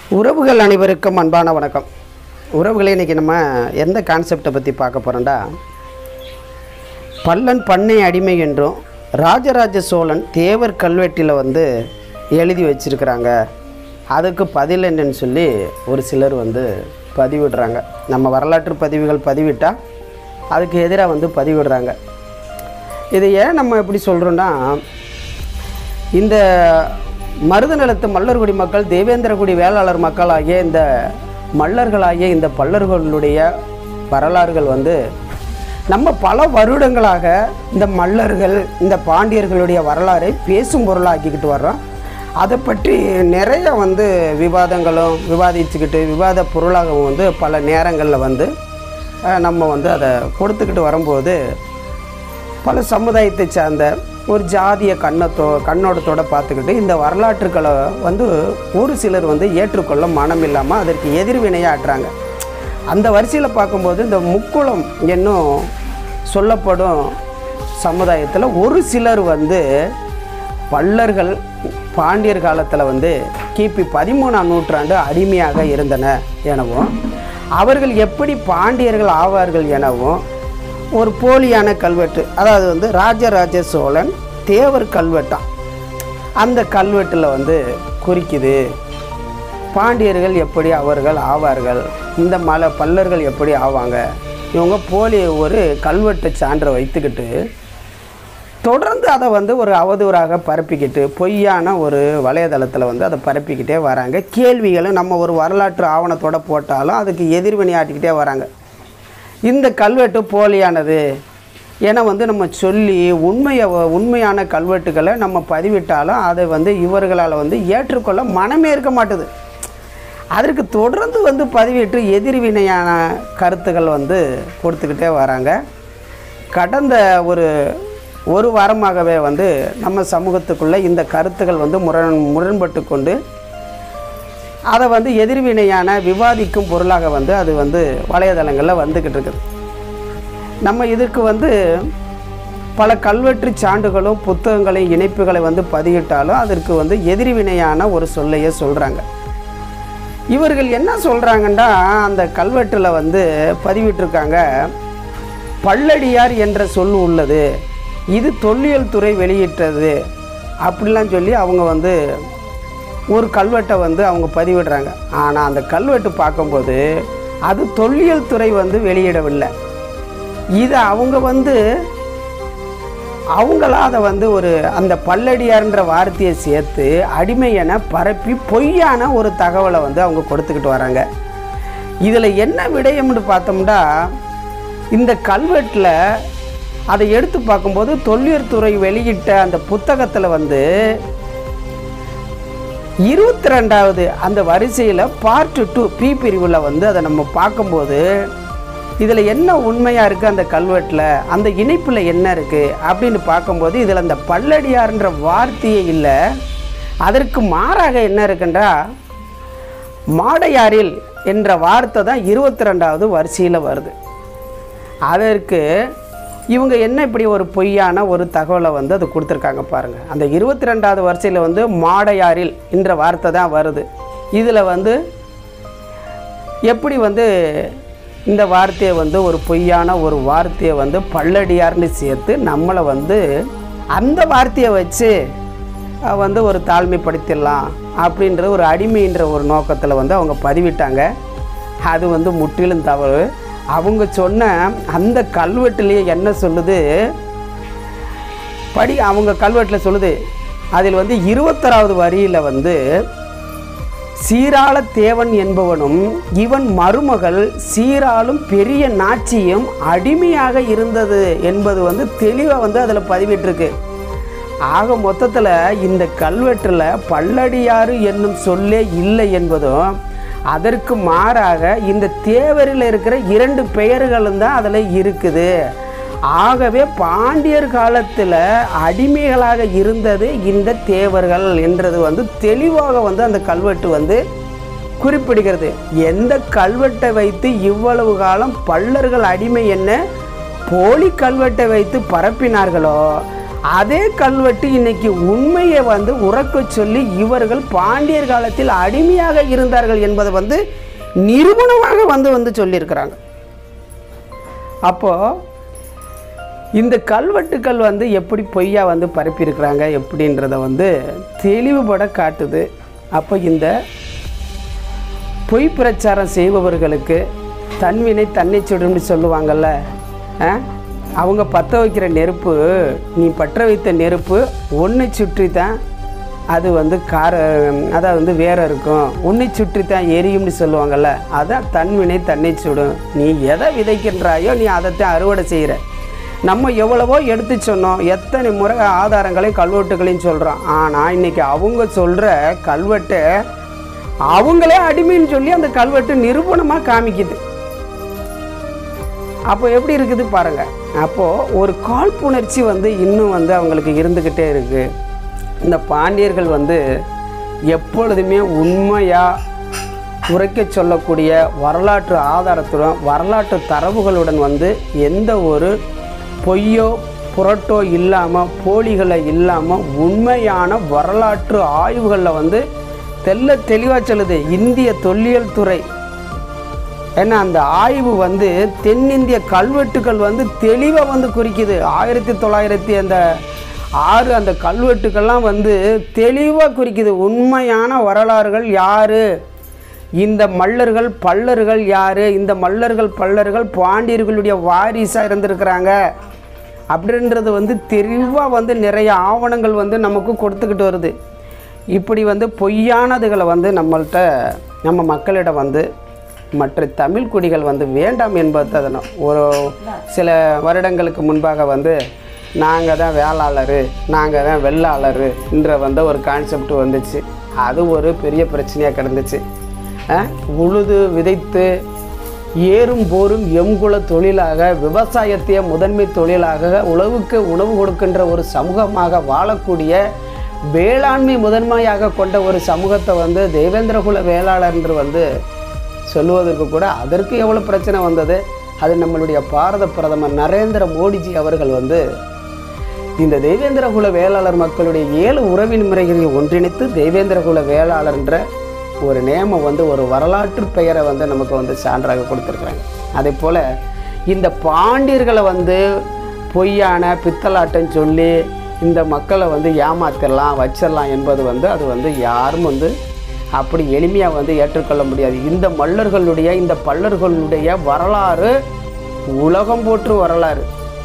உறவுகள் அனைவருக்கும் அன்பான வணக்கம் உறவுகளே இன்றைக்கி நம்ம எந்த கான்செப்டை பற்றி பார்க்க போகிறோம்டா பல்லன் பண்ணை அடிமை என்றும் ராஜராஜ சோழன் தேவர் கல்வெட்டில் வந்து எழுதி வச்சிருக்கிறாங்க அதுக்கு பதில் என்னன்னு சொல்லி ஒரு சிலர் வந்து பதிவிடுறாங்க நம்ம வரலாற்று பதிவுகள் பதிவிட்டால் அதுக்கு எதிராக வந்து பதிவிடுறாங்க இது ஏன் நம்ம எப்படி சொல்கிறோன்னா இந்த மருத நிலத்து மல்லர்குடி மக்கள் தேவேந்திரகுடி வேளாளர் மக்கள் ஆகிய இந்த மல்லர்களாகிய இந்த பல்லர்களுடைய வரலாறுகள் வந்து நம்ம பல வருடங்களாக இந்த மல்லர்கள் இந்த பாண்டியர்களுடைய வரலாறை பேசும் பொருளாக்கிக்கிட்டு வர்றோம் அதை பற்றி நிறைய வந்து விவாதங்களும் விவாதிச்சுக்கிட்டு விவாத பொருளாகவும் வந்து பல நேரங்களில் வந்து அஹ், நம்ம வந்து அதை கொடுத்துக்கிட்டு வரும்போது பல சமுதாயத்தை சார்ந்த ஒரு ஜாதிய கண்ணத்தோ கண்ணோட்டத்தோட பார்த்துக்கிட்டு இந்த வரலாற்றுக்களை வந்து ஒரு சிலர் வந்து ஏற்றுக்கொள்ள மனம் இல்லாமல் அதற்கு எதிர்வினையாட்டுறாங்க அந்த வரிசையில் பார்க்கும்போது இந்த முக்குளம் என்னும் சொல்லப்படும் சமுதாயத்தில் ஒரு சிலர் வந்து பல்லர்கள் பாண்டியர் காலத்தில் வந்து கிபி பதிமூணாம் நூற்றாண்டு அடிமையாக இருந்தன எனவும் அவர்கள் எப்படி பாண்டியர்கள் ஆவார்கள் எனவும் ஒரு போலியான கல்வெட்டு அதாவது வந்து ராஜராஜ சோழன் தேவர் கல்வெட்டாம் அந்த கல்வெட்டில் வந்து குறிக்குது பாண்டியர்கள் எப்படி அவர்கள் ஆவார்கள் இந்த மலை பல்லர்கள் எப்படி ஆவாங்க இவங்க போலி ஒரு கல்வெட்டு சான்றை வைத்துக்கிட்டு தொடர்ந்து அதை வந்து ஒரு அவதூறாக பரப்பிக்கிட்டு பொய்யான ஒரு வலைதளத்தில் வந்து அதை பரப்பிக்கிட்டே வராங்க கேள்விகளை நம்ம ஒரு வரலாற்று ஆவணத்தோட போட்டாலும் அதுக்கு எதிர்வினையாட்டிக்கிட்டே வராங்க இந்த கல்வெட்டு போலியானது என வந்து நம்ம சொல்லி உண்மையை உண்மையான கல்வெட்டுகளை நம்ம பதிவிட்டாலும் அதை வந்து இவர்களால் வந்து ஏற்றுக்கொள்ள மனமே இருக்க மாட்டுது அதற்கு தொடர்ந்து வந்து பதிவிட்டு எதிர்வினையான கருத்துக்கள் வந்து கொடுத்துக்கிட்டே வராங்க கடந்த ஒரு ஒரு வாரமாகவே வந்து நம்ம சமூகத்துக்குள்ளே இந்த கருத்துக்கள் வந்து முரண் முரண்பட்டு கொண்டு அதை வந்து எதிர்வினையான விவாதிக்கும் பொருளாக வந்து அது வந்து வலைதளங்களில் வந்துக்கிட்டு இருக்குது நம்ம இதுக்கு வந்து பல கல்வெட்டு சான்றுகளும் புத்தகங்களையும் இணைப்புகளை வந்து பதியிட்டாலும் அதற்கு வந்து எதிர்வினையான ஒரு சொல்லையே சொல்கிறாங்க இவர்கள் என்ன சொல்கிறாங்கன்னா அந்த கல்வெட்டில் வந்து பதிவிட்டிருக்காங்க பல்லடியார் என்ற சொல் உள்ளது இது தொல்லியல் துறை வெளியிட்டது அப்படிலாம் சொல்லி அவங்க வந்து ஒரு கல்வெட்டை வந்து அவங்க பதிவிடுறாங்க ஆனால் அந்த கல்வெட்டு பார்க்கும்போது அது தொல்லியல் துறை வந்து வெளியிடவில்லை இதை அவங்க வந்து அவங்களா அதை வந்து ஒரு அந்த பல்லடியார்ன்ற வார்த்தையை சேர்த்து அடிமை என பரப்பி பொய்யான ஒரு தகவலை வந்து அவங்க கொடுத்துக்கிட்டு வராங்க இதில் என்ன விடயம்னு பார்த்தோம்னா இந்த கல்வெட்டில் அதை எடுத்து பார்க்கும்போது தொல்லியல் துறை வெளியிட்ட அந்த புத்தகத்தில் வந்து இருபத்தி ரெண்டாவது அந்த வரிசையில் பார்ட் டூ பி பிரிவில் வந்து அதை நம்ம பார்க்கும்போது இதில் என்ன உண்மையாக இருக்குது அந்த கல்வெட்டில் அந்த இணைப்பில் என்ன இருக்குது அப்படின்னு பார்க்கும்போது இதில் அந்த பல்லடியார்ன்ற வார்த்தையே இல்லை அதற்கு மாறாக என்ன இருக்குன்றா மாடையாரில் என்ற வார்த்தை தான் இருபத்தி ரெண்டாவது வரிசையில் வருது அதற்கு இவங்க என்ன இப்படி ஒரு பொய்யான ஒரு தகவலை வந்து அது கொடுத்துருக்காங்க பாருங்கள் அந்த இருபத்தி ரெண்டாவது வரிசையில் வந்து மாடையாரில் என்ற வார்த்தை தான் வருது இதில் வந்து எப்படி வந்து இந்த வார்த்தையை வந்து ஒரு பொய்யான ஒரு வார்த்தையை வந்து பல்லடியார்னு சேர்த்து நம்மளை வந்து அந்த வார்த்தையை வச்சு அஹ், வந்து ஒரு தாழ்மைப்படுத்திடலாம் அப்படின்ற ஒரு அடிமைன்ற ஒரு நோக்கத்தில் வந்து அவங்க பதிவிட்டாங்க அது வந்து முற்றிலும் தவறு அவங்க சொன்ன அந்த கல்வெட்டுலேயே என்ன சொல்லுது படி அவங்க கல்வெட்டில் சொல்லுது அதில் வந்து இருபத்தொராவது வரியில் வந்து சீராள தேவன் என்பவனும் இவன் மருமகள் சீராளும் பெரிய நாச்சியும் அடிமையாக இருந்தது என்பது வந்து தெளிவாக வந்து அதில் பதிவிட்டிருக்கு ஆக மொத்தத்தில் இந்த கல்வெட்டில் பல்லடியாறு என்னும் சொல்லே இல்லை என்பதும் அதற்கு மாறாக இந்த தேவரில் இருக்கிற இரண்டு பெயர்களும் தான் அதில் இருக்குது ஆகவே பாண்டியர் காலத்தில் அடிமைகளாக இருந்தது இந்த தேவர்கள் என்றது வந்து தெளிவாக வந்து அந்த கல்வெட்டு வந்து குறிப்பிடுகிறது எந்த கல்வெட்டை வைத்து இவ்வளவு காலம் பல்லர்கள் அடிமை என்ன போலி கல்வெட்டை வைத்து பரப்பினார்களோ அதே கல்வெட்டு இன்னைக்கு உண்மையை வந்து உறக்கச் சொல்லி இவர்கள் பாண்டியர் காலத்தில் அடிமையாக இருந்தார்கள் என்பதை வந்து நிரூபணமாக வந்து வந்து சொல்லியிருக்கிறாங்க அப்போது இந்த கல்வெட்டுக்கள் வந்து எப்படி பொய்யா வந்து பரப்பியிருக்கிறாங்க எப்படின்றத வந்து தெளிவுபட காட்டுது அப்போ இந்த பொய் பிரச்சாரம் செய்பவர்களுக்கு தன்வினை தன்னை சுடும்னு சொல்லுவாங்கல்ல ஆ? அவங்க பற்ற வைக்கிற நெருப்பு நீ பற்ற வைத்த நெருப்பு ஒன்றை சுற்றி தான் அது வந்து கார அதாவது வந்து வேற இருக்கும் உன்னை சுற்றி தான் எரியும்னு சொல்லுவாங்கல்ல அதான் தன்வினை தன்னை சுடும் நீ எதை விதைக்கின்றாயோ நீ அதைத்தான் அறுவடை செய்கிற நம்ம எவ்வளவோ எடுத்து சொன்னோம் எத்தனை முறை ஆதாரங்களையும் கல்வெட்டுகளையும் சொல்கிறோம் ஆனால் இன்னைக்கு அவங்க சொல்கிற கல்வெட்டை அவங்களே அடிமைன்னு சொல்லி அந்த கல்வெட்டு நிரூபணமாக காமிக்குது அப்போ எப்படி இருக்குது பாருங்க அப்போது ஒரு காழ்ப்புணர்ச்சி வந்து இன்னும் வந்து அவங்களுக்கு இருந்துக்கிட்டே இருக்குது இந்த பாண்டியர்கள் வந்து எப்பொழுதுமே உண்மையாக உரைக்க சொல்லக்கூடிய வரலாற்று ஆதாரத்துடன் வரலாற்று தரவுகளுடன் வந்து எந்த ஒரு பொய்யோ புரட்டோ இல்லாமல் போலிகளை இல்லாமல் உண்மையான வரலாற்று ஆய்வுகளில் வந்து தெல்ல தெளிவாக சொல்லுது இந்திய தொல்லியல் துறை ஏன்னா அந்த ஆய்வு வந்து தென்னிந்திய கல்வெட்டுகள் வந்து தெளிவாக வந்து குறிக்குது ஆயிரத்தி தொள்ளாயிரத்தி அந்த ஆறு அந்த கல்வெட்டுக்கள்லாம் வந்து தெளிவாக குறிக்குது உண்மையான வரலாறுகள் யார் இந்த மல்லர்கள் பல்லர்கள் யார் இந்த மல்லர்கள் பல்லர்கள் பாண்டியர்களுடைய வாரிசாக இருந்திருக்கிறாங்க அப்படின்றது வந்து தெளிவாக வந்து நிறைய ஆவணங்கள் வந்து நமக்கு கொடுத்துக்கிட்டு வருது இப்படி வந்து பொய்யானதுகளை வந்து நம்மள்கிட்ட நம்ம மக்களிடம் வந்து மற்ற தமிழ் குடிகள் வந்து வேண்டாம் என்பது அதனால் ஒரு சில வருடங்களுக்கு முன்பாக வந்து நாங்கள் தான் வேளாளர் நாங்கள் தான் வெள்ளாளர் என்ற வந்து ஒரு கான்செப்ட் வந்துச்சு அது ஒரு பெரிய பிரச்சனையாக கிடந்துச்சு அஹ், உழுது விதைத்து ஏறும் போரும் எம்குல தொழிலாக விவசாயத்தையே முதன்மை தொழிலாக உழவுக்கு உணவு கொடுக்கின்ற ஒரு சமூகமாக வாழக்கூடிய வேளாண்மை முதன்மையாக கொண்ட ஒரு சமூகத்தை வந்து தேவேந்திரகுல வேளாளர் என்று வந்து சொல்லுவதற்கு கூட அதற்கு எவ்வளோ பிரச்சனை வந்தது அது நம்மளுடைய பாரத பிரதமர் நரேந்திர மோடிஜி அவர்கள் வந்து இந்த தெய்வேந்திரகுல வேளாளர் மக்களுடைய ஏழு உறவின் முறைகளை ஒன்றிணைத்து தெய்வேந்திரகுல வேளாளர் என்ற ஒரு நேமம் வந்து ஒரு வரலாற்று பெயரை வந்து நமக்கு வந்து சான்றாக கொடுத்துருக்குறாங்க அதே போல் இந்த பாண்டியர்களை வந்து பொய்யான பித்தலாட்டம் சொல்லி இந்த மக்களை வந்து ஏமாத்திடலாம் வச்சிடலாம் என்பது வந்து அது வந்து யாரும் வந்து அப்படி எளிமையாக வந்து ஏற்றுக்கொள்ள முடியாது இந்த மல்லர்களுடைய இந்த பல்லர்களுடைய வரலாறு உலகம் போற்று வரலாறு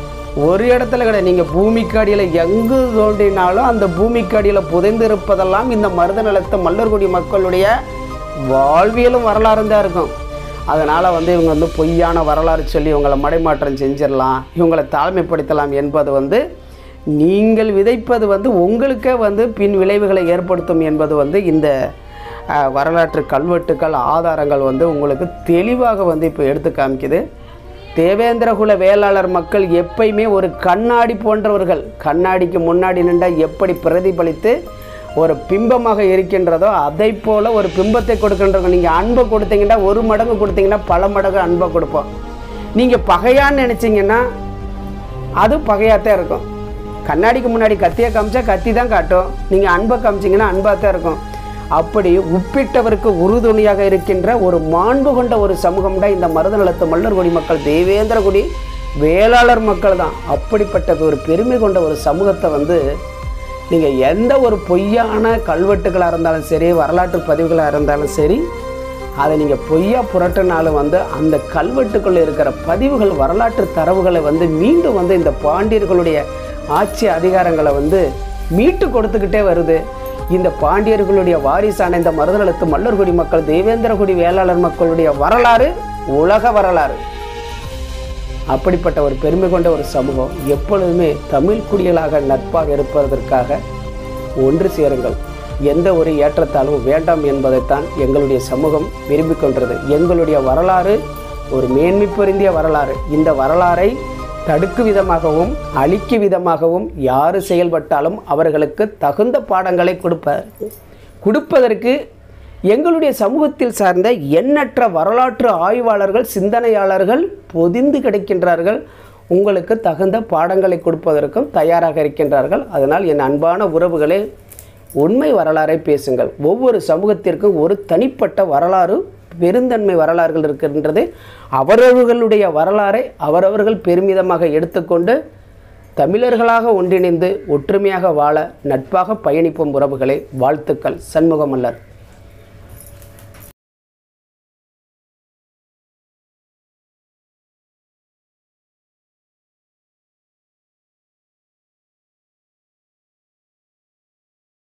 ஒரு இடத்துல கிடையாது நீங்கள் பூமிக்கு அடியில் எங்கு தோன்றினாலும் அந்த பூமிக்கு அடியில் புதைந்திருப்பதெல்லாம் இந்த மருத நிலத்து மல்லர்குடி மக்களுடைய வாழ்வியலும் வரலாறு தான் இருக்கும் அதனால் வந்து இவங்க வந்து பொய்யான வரலாறு சொல்லி இவங்களை மடைமாற்றம் செஞ்சிடலாம் இவங்களை தாழ்மைப்படுத்தலாம் என்பது வந்து நீங்கள் விதைப்பது வந்து உங்களுக்கே வந்து பின் விளைவுகளை ஏற்படுத்தும் என்பது வந்து இந்த அஹ், வரலாற்று கல்வெட்டுக்கள் ஆதாரங்கள் வந்து உங்களுக்கு தெளிவாக வந்து இப்போ எடுத்து காமிக்குது தேவேந்திரகுல வேளாளர் மக்கள் எப்பயுமே ஒரு கண்ணாடி போன்றவர்கள் கண்ணாடிக்கு முன்னாடி நின்றால் எப்படி பிரதிபலித்து ஒரு பிம்பமாக இருக்கின்றதோ அதை போல ஒரு பிம்பத்தை கொடுக்கின்றவங்க நீங்கள் அன்பை கொடுத்தீங்கன்னா ஒரு மடங்கு கொடுத்தீங்கன்னா பல மடங்கு அன்பை கொடுப்போம் நீங்கள் பகையான்னு நினச்சிங்கன்னா அது பகையாகத்தான் இருக்கும் கண்ணாடிக்கு முன்னாடி கத்தியை காமிச்சா கத்தி தான் காட்டும் நீங்கள் அன்பை காமிச்சிங்கன்னா அன்பாக தான் இருக்கும் அப்படி உப்பிட்டவருக்கு உறுதுணையாக இருக்கின்ற ஒரு மாண்பு கொண்ட ஒரு சமூகம் தான் இந்த மருதநலத்து மல்லர்குடி மக்கள் தேவேந்திரகுடி வேளாளர் மக்கள் தான் அப்படிப்பட்ட ஒரு பெருமை கொண்ட ஒரு சமூகத்தை வந்து நீங்கள் எந்த ஒரு பொய்யான கல்வெட்டுகளாக இருந்தாலும் சரி வரலாற்று பதிவுகளாக இருந்தாலும் சரி அதை நீங்கள் பொய்யா புரட்டினாலும் வந்து அந்த கல்வெட்டுக்குள்ளே இருக்கிற பதிவுகள் வரலாற்று தரவுகளை வந்து மீண்டும் வந்து இந்த பாண்டியர்களுடைய ஆட்சி அதிகாரங்களை வந்து மீட்டு கொடுத்துக்கிட்டே வருது இந்த பாண்டியர்களுடைய வாரிசான இந்த மருதநலத்து மல்லர்குடி மக்கள் தேவேந்திரகுடி வேளாளர் மக்களுடைய வரலாறு உலக வரலாறு அப்படிப்பட்ட ஒரு பெருமை கொண்ட ஒரு சமூகம் எப்பொழுதுமே தமிழ் குடிகளாக நட்பாக இருப்பதற்காக ஒன்று சேருங்கள் எந்த ஒரு ஏற்றத்தாழ்வும் வேண்டாம் என்பதைத்தான் எங்களுடைய சமூகம் விரும்பிக் கொண்டது எங்களுடைய வரலாறு ஒரு மேன்மை பொருந்திய வரலாறு இந்த வரலாறை தடுக்கு விதமாகவும் அழிக்கு விதமாகவும் யார் செயல்பட்டாலும் அவர்களுக்கு தகுந்த பாடங்களை கொடுப்பார் கொடுப்பதற்கு எங்களுடைய சமூகத்தில் சார்ந்த எண்ணற்ற வரலாற்று ஆய்வாளர்கள் சிந்தனையாளர்கள் பொதிந்து கிடைக்கின்றார்கள் உங்களுக்கு தகுந்த பாடங்களை கொடுப்பதற்கும் தயாராக இருக்கின்றார்கள் அதனால் என் அன்பான உறவுகளே உண்மை வரலாறை பேசுங்கள் ஒவ்வொரு சமூகத்திற்கும் ஒரு தனிப்பட்ட வரலாறு பெருந்தன்மை வரலாறுகள் இருக்கின்றது அவரவர்களுடைய வரலாறை அவரவர்கள் பெருமிதமாக எடுத்துக்கொண்டு தமிழர்களாக ஒன்றிணைந்து ஒற்றுமையாக வாழ நட்பாக பயணிப்போம் உறவுகளே வாழ்த்துக்கள் சண்முகமல்லர்